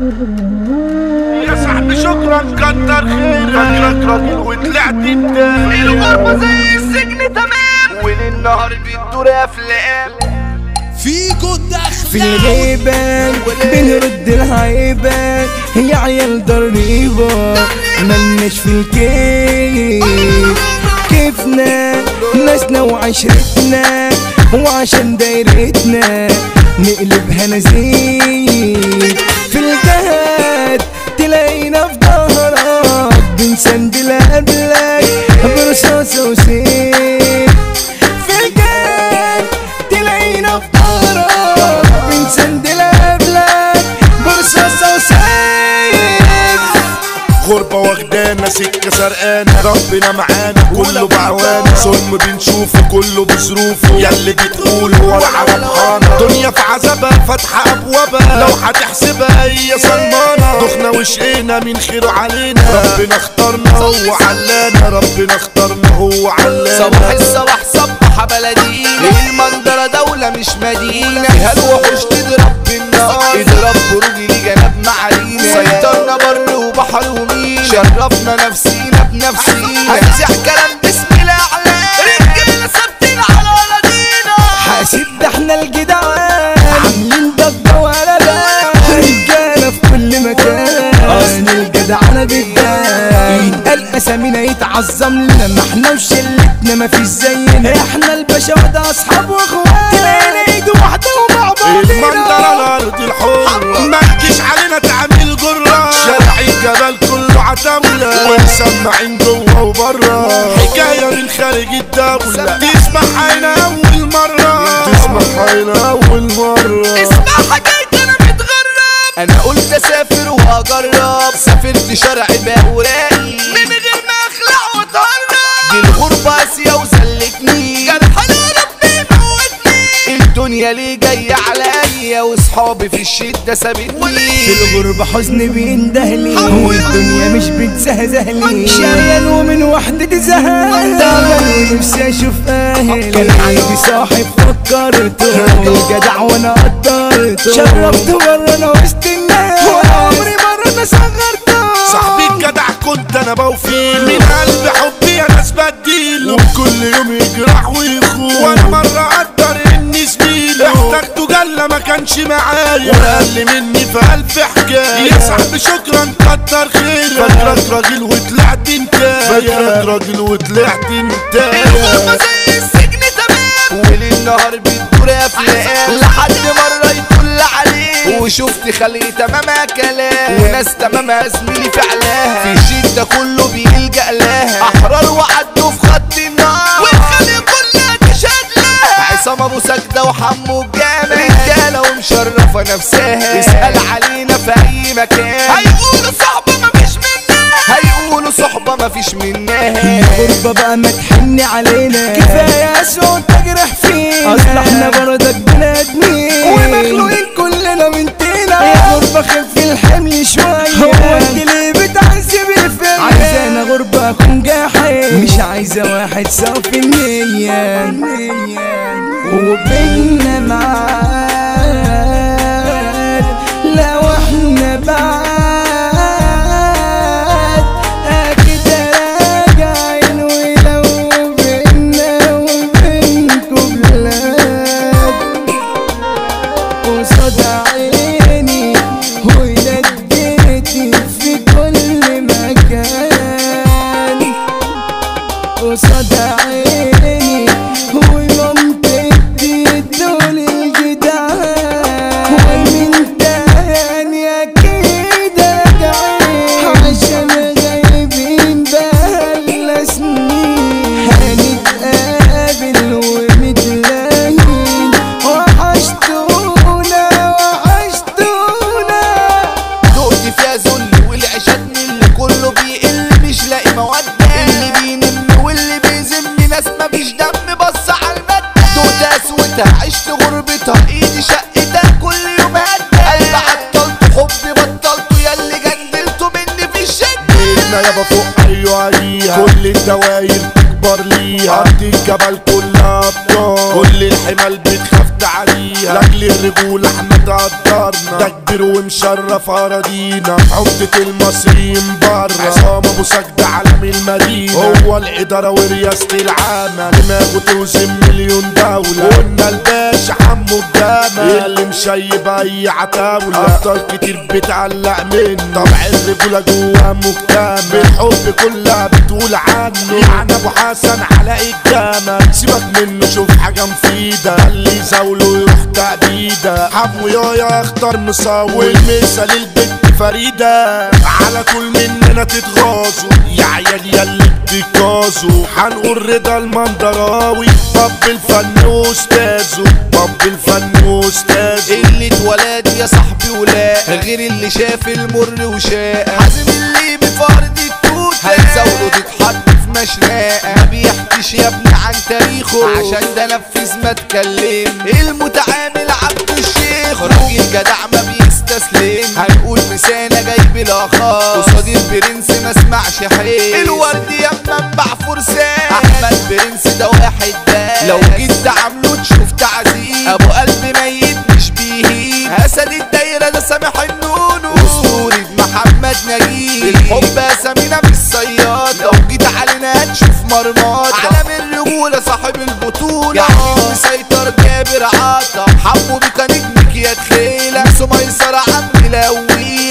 يا صاحبي شكرا كتر خيرك فاكرك راجل وطلعت التاني الغربة زي السجن تمام وللنهار بيدور افلام فيكو في الدخلة الغيبة بنرد الهيبة يا عيال ضريبة ملناش في الكيف كيفنا ناسنا وعشرتنا وعشان دايرتنا نقلبها نزيد في الجهاد تلاقينا في ظهرك بنسندل قبلك برصاص وسيف في الجهاد تلاقينا في ظهرك بنسندل قبلك برصاص وسيف غربة واخدانا سكة سرقانة ربنا معانا كله بعوانا ظلم بنشوفه كله بظروفه ياللي بتقوله ولا ربحانة دنيا في عذابها فاتحة أبوابها لو هتحسبها هي صلمانة دخنا وشقينا من خيره علينا ربنا اختارنا هو علانا ربنا اختارنا هو علانا صباح الصباح صبح بلدينا المنظرة دولة مش مدينة فيها الوحوش تضرب بالنار اضرب بروجي جناب معالينا سيطرنا بر وبحر ومين شرفنا نفسينا بنفسينا هنزع كلام بسم الأعلى رجالة ثابتين على أراضينا حاسب ده احنا الجدعان عاملين ضجة ولا لا رجالة في كل مكان اصل الجدعنة بالدان يتقال اسامينا يتعظم لنا ما احنا وشلتنا ما فيش زينا احنا الباشا وده اصحاب واخوات تلاقينا ايد واحدة ومع المنظر بعضنا على الارض الحرة ما تجيش علينا تعمل جرة شارع الجبل كله عتاولة ومسمعين جوه وبره حكاية من خارج الدولة تسمع هنا أول مرة تسمع هنا أول مرة اسمع حكاية انا متغرب انا قلت اسافر واجرب سافرت شرع باوراقي من غير ما اخلع واتهرب دي الغربة اسيا وزلتني جرح انا ربي موتني الدنيا ليه جاية عليا واصحابي في الشدة سابتني في الغربة حزن بيندهلي والدنيا مش بتزهزهلي شايل ومن وحدة زهق تعبان ونفسي اشوف اهلي كان عندي صاحب فكرته الجدع وانا قدرته شرفته مرة انا وسط الناس وعمري مرة انا صغرته صاحبي الجدع كنت انا بوفيل من قلب حبي يا ناس بديله وكل يوم يجرح ويخون وانا مرة قدر اني زميله احتاجته جلة ما كانش معايا وقال مني في الف حكاية يا صاحبي شكرا كتر خيرك فاكرك راجل وطلعت انت فاكرك راجل وطلعت انت الغربة زي السجن تمام وللنهار بتدور افلام لحد مرة يطل عليه وشفت خلي تمامها كلام وناس تمامها زميلي فعلاها في الشدة كله بيلجأ لها احرار وعدوا في خط النار والخلي كلها تشهد لها عصام ابو سجدة وحمو الجامع رجالة ومشرفة نفسها اسأل علينا في اي مكان هيقولوا صحبة مفيش منها هيقولوا صحبة مفيش منها الغربة بقى ما تحن علينا كفاية اسود تجرح فينا اصل احنا برضك بني ادمين ومخلوقين كلنا من طينة يا غربة خف الحمل شوية هو انت ليه بتعذبي فيا عايزانا غربة اكون جاحد مش عايزة واحد صافي النية وبيننا معاد لو احنا بعاد اكيد راجعين ولو بينا وبينكم بلاد قصاد عيني ونجيتي في كل مكان قصاد عيني ومنطقتي دول الجدعان ومن تاني اكيد راجعين عشان غايبين بقالنا سنين هنتقابل ومتلاقين وحشتونا وحشتونا دقت فيها ذل والعشاد من اللي كله بيقل مش لاقي مودة اللي بينم واللي بيذم ناس مفيش دم بص على المادة دقت قسوتها عشت غربتها ايدي شقتها كل يوم هدى قلب عطلته حبي بطلته ياللي جندلته مني في الشدة ايدنا يابا فوق ايوه عليها كل الدواير تكبر ليها ارض الجبل كلها ابطال كل الحمال بتخاف تعديها لاجل الرجولة احنا تقدر نهارنا ده كبير ومشرف اراضينا عمدة المصريين بره عصام ابو سجد علم المدينة هو الادارة ورياسة العمل دماغه توزن مليون دولة قلنا الباشا حمو الجمل اللي مشيب اي عتاولة ابطال كتير بتعلق منه طبع الرجولة جوه مكتمل بالحب كلها بتقول عنه يعني ابو حسن علاء الجمل سيبك منه شوف حاجة مفيدة اللي يزاوله يروح تأبيدة حمو يايا اختار مصور والمثل البت فريدة على طول مننا تتغاظوا يا عيال ياللي بتتجازوا هنقول رضا المندراوي باب الفن واستاذه باب الفن واستاذه اللي اتولد يا صاحبي ولا غير اللي شاف المر وشاء حازم اللي بفرد التوت هتزاوله تتحط في مشناقة ما بيحكيش يا ابني عن تاريخه عشان ده نفذ ما اتكلم المتعامل عبد الشيخ راجل جدع ما بيستسلم هنقول مسانة جايب الاخر قصاد البرنس ما اسمعش حيل الورد يا منبع فرسان احمد برنس ده واحد ده لو جيت تعامله تشوف تعذيب ابو قلب ميت مش بيهيب اسد الدايره ده سامح النونو اسطورة محمد نجيب الحب اسامينا مش صياد لو جيت علينا هتشوف مرمات علم الرجوله صاحب البطوله يعني مسيطر جابر عطا